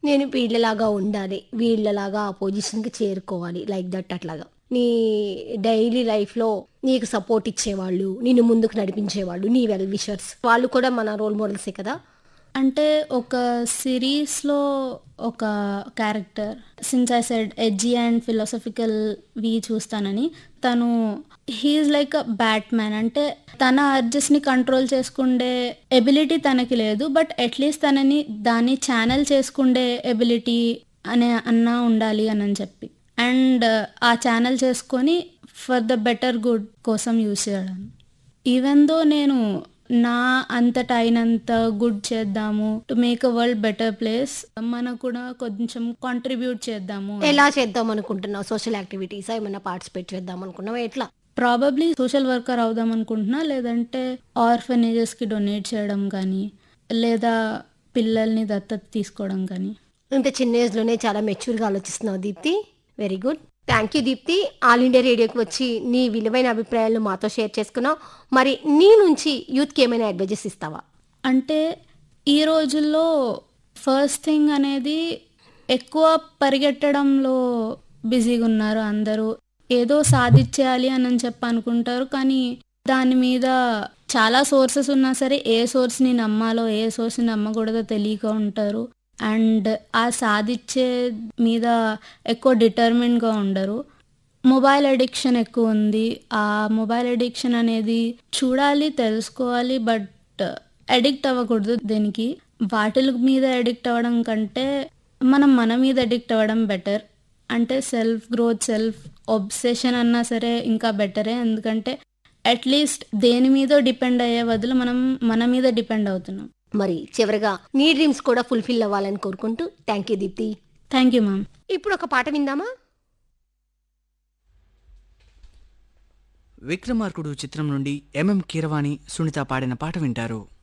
నేను వీళ్ళలాగా ఉండాలి వీళ్ళలాగా ఆ పొజిషన్కి చేరుకోవాలి లైక్ దట్ అట్లాగా నీ డైలీ లైఫ్లో నీకు సపోర్ట్ ఇచ్చేవాళ్ళు నిన్ను ముందుకు నడిపించేవాళ్ళు నీ వెల్ విషర్స్ వాళ్ళు కూడా మన రోల్ మోడల్సే కదా అంటే ఒక సిరీస్లో ఒక character since I said edgy and philosophical వి చూస్తానని తను he's like a Batman అంటే తన అర్జెస్ని కంట్రోల్ చేసుకుండే ఎబిలిటీ తనకి లేదు బట్ అట్లీస్ట్ తనని దాన్ని ఛానల్ చేసుకుండే ఎబిలిటీ అనే అన్నా ఉండాలి అని అని చెప్పి అండ్ ఆ ఛానల్ చేసుకొని ఫర్ ద బెటర్ గుడ్ కోసం యూస్ చేయడం ఈవెన్ దో నేను నా అంతట అయినంత గుడ్ చేద్దాము to make a world better place మనకు కూడా కొంచెం కాంట్రిబ్యూట్ చేద్దాము ఎలా చేద్దాం అనుకుంటున్నావు సోషల్ యాక్టివిటీస్ ఏమైనా పార్టిసిపేట్ చేద్దాం అనుకున్నావా ఎట్లా ప్రాబబ్లీ సోషల్ వర్కర్ అవుదాం అనుకుంటున్నా లేదంటే ఆర్ఫనేజెస్ కి డొనేట్ చేయడం కానీ లేదా పిల్లల్ని దత్తత తీసుకోవడం కానీ ఇంత చిన్న ఏజ్ లోనే చాలా మెచ్యూర్ గా ఆలోచిస్తున్నావు Deepthi very good thank you Deepthi all India రేడియోకి వచ్చి నీ విలువైన అభిప్రాయాలను మాతో షేర్ చేసుకున్నావు మరి నీ నుంచి యూత్ కి ఏమైనా అడ్వైజెస్ ఇస్తావా అంటే ఈ రోజుల్లో ఫస్ట్ థింగ్ అనేది ఎక్కువ పరిగెట్టడంలో బిజీగా ఉన్నారు అందరూ ఏదో సాధించేయాలి అని చెప్పి అనుకుంటారు కానీ దాని మీద చాలా సోర్సెస్ ఉన్నా సరే ఏ సోర్స్ని నమ్మాలో ఏ సోర్స్ని నమ్మకూడదో తెలియక ఉంటారు అండ్ ఆ సాధించే మీద ఎక్కువ డిటర్మిన్గా ఉండరు మొబైల్ అడిక్షన్ ఎక్కువ ఉంది ఆ మొబైల్ అడిక్షన్ అనేది చూడాలి తెలుసుకోవాలి బట్ అడిక్ట్ అవ్వకూడదు దీనికి వాటిల మీద అడిక్ట్ అవ్వడం కంటే మనం మన మీద అడిక్ట్ అవ్వడం బెటర్ అంటే సెల్ఫ్ గ్రోత్ సెల్ఫ్ ఒబ్సెషన్ అన్నా సరే ఇంకా బెటరే ఎందుకంటే అట్లీస్ట్ దేని మీద డిపెండ్ అయ్యే బదులు మనం మన మీద డిపెండ్ అవుతున్నాం మరి చివరిగా నీ డ్రీమ్స్ కూడా ఫుల్ఫిల్ అవ్వాలని కోరుకుంటూ thank you Deepthi thank you ma'am ఇప్పుడు ఒక పాట విందామా విక్రమార్కుడు చిత్రం నుండి ఎంఎం కీరవాణి సునీత పాడిన పాట వింటారు